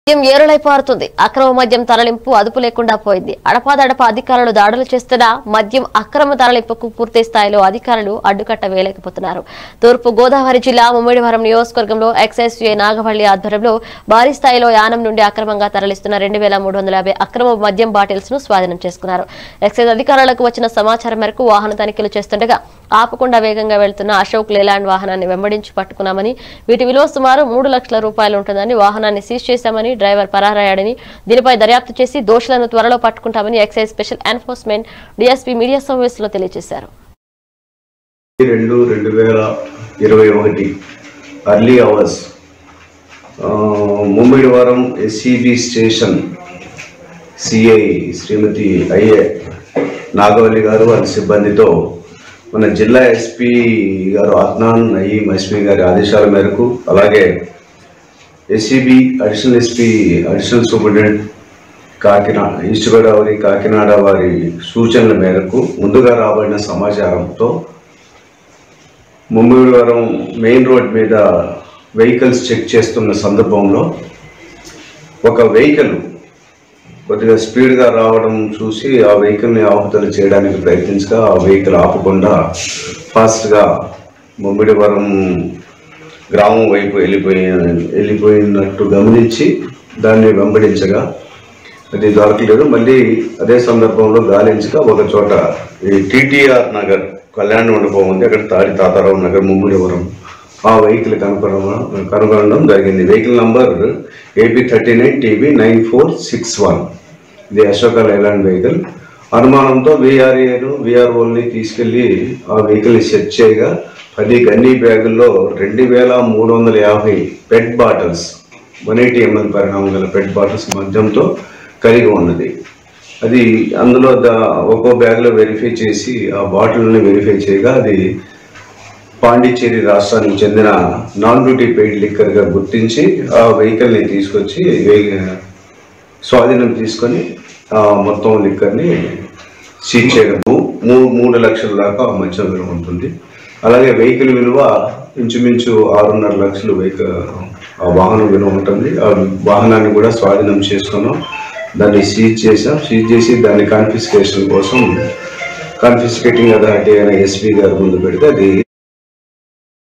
మద్యం ఏరులై పారుతుంది అక్రమ మద్యం తరలింపు అదుపు లేకుండా పోయింది అడపాదడప అధికారులు దాడులు చేస్తున్నా మద్యం అక్రమ తరలింపుకు పూర్తి స్థాయిలో అధికారులు అడ్డుకట్ట వేయలేకపోతున్నారు తూర్పు గోదావరి జిల్లా ముమ్మిడివరం నియోజకవర్గంలో ఎక్సైజ్ఏ నాగవల్లి ఆధ్వర్యంలో భారీ స్థాయిలో యానం నుండి అక్రమంగా తరలిస్తున్న రెండు వేల మూడు వందల యాభై అక్రమ మద్యం బాటిల్స్ ను స్వాధీనం చేసుకున్నారు ఎక్సైజ్ అధికారులకు వచ్చిన సమాచారం మేరకు వాహన తనిఖీలు చేస్తుండగా ఆపకుండా వేగంగా వెళ్తున్న అశోక్ లేలాండ్ వాహనాన్ని వెంబడించి పట్టుకున్నామని వీటి విలువ సుమారు మూడు లక్షల రూపాయలు ఉంటుందని వాహనాన్ని సీజ్ చేశామని డ్రైవర్ పరారయ్యాడని దీనిపై దర్యాప్తు చేసి దోషులను త్వరలో పట్టుకుంటామని excise special enforcement DSP media సమావేశంలో తెలియజేశారు రెండు రెండు వేల ఇరవై ఒకటి early hours Mummidivaram SCB station CI Shrimati అయ్యే నాగవల్లి గారు వారి సిబ్బందితో మన జిల్లా ఎస్పీ గారు అద్నాన్ నయీం ఎస్పీ గారి ఆదేశాల మేరకు అలాగే SCB additional SP additional superintendent Kakinada east Godavari Kakinada వారి సూచనల మేరకు ముందుగా రాబడిన సమాచారంతో ముంబైవరం మెయిన్ రోడ్ మీద వెహికల్స్ చెక్ చేస్తున్న సందర్భంలో ఒక వెహికల్ కొద్దిగా స్పీడ్గా రావడం చూసి ఆ వెహికల్ని ఆపుదల చేయడానికి ప్రయత్నించగా ఆ వెహికల్ ఆపకుండా ఫాస్ట్గా ముమ్మిడివరం గ్రామం వైపు వెళ్ళిపోయి వెళ్ళిపోయినట్టు గమనించి దాన్ని వెంబడించగా అది దొరకలేదు మళ్ళీ అదే సందర్భంలో గాలించగా ఒక చోట ఈ టీటీఆర్ నగర్ కళ్యాణ మండపం ఉంది అక్కడ తాడి తాతారావు నగర్ ముమ్మిడివరం ఆ వెహికల్ కనుగొనడం కనుగొనడం జరిగింది vehicle number AP thirty nine TB nine four six one ఇది అశోక లైలాండ్ వెహికల్ అనుమానంతో విఆర్ఏను విఆర్ఓల్ని తీసుకెళ్లి ఆ వెహికల్ని సెర్చ్ చేయగా పది గన్నీ బ్యాగుల్లో రెండు వేల మూడు వందల యాభై PET bottles one eighty ML పరిణామం గల పెట్ బాటిల్స్ మద్యంతో కలిగి ఉన్నది అది అందులో ద ఒక్కో బ్యాగ్లో వెరిఫై చేసి ఆ బాటిల్ని వెరిఫై చేయగా అది పాండిచ్చేరి రాష్ట్రానికి చెందిన నాన్ డ్యూటీ పెయిడ్ లిక్కర్గా గుర్తించి ఆ వెహికల్ని తీసుకొచ్చి వే- స్వాధీనం తీసుకొని ఆ మొత్తం లిక్కర్ని సీజ్ చేయడము మూడు మూడు లక్షల దాకా ఆ మధ్య విలువ ఉంటుంది అలాగే వెహికల్ విలువ ఇంచుమించు ఆరున్నర లక్షలు వెహికల్ ఆ వాహనం విలువ ఉంటుంది ఆ వాహనాన్ని కూడా స్వాధీనం చేసుకున్నాం దాన్ని సీజ్ చేసాం సీజ్ చేసి దాన్ని కాన్ఫిస్కేషన్ కోసం కాన్ఫిస్కేటింగ్ అథారిటీ అయిన ఎస్పీ గారి ముందు పెడితే అది